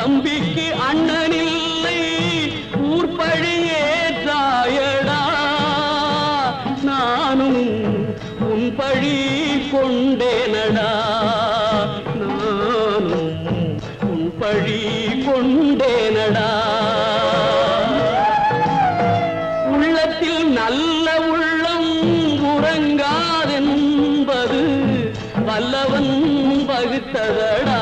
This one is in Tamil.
தம்பிக்கு அண்ணனில்லை ஊர்பழியே தாயடா நானும் உன் பழி கொண்டேனடா நானும் உன் பழி கொண்டேனடா உள்ளத்தில் நல்ல உள்ளம் உறங்காதென்பது வல்லவன் வகுத்ததடா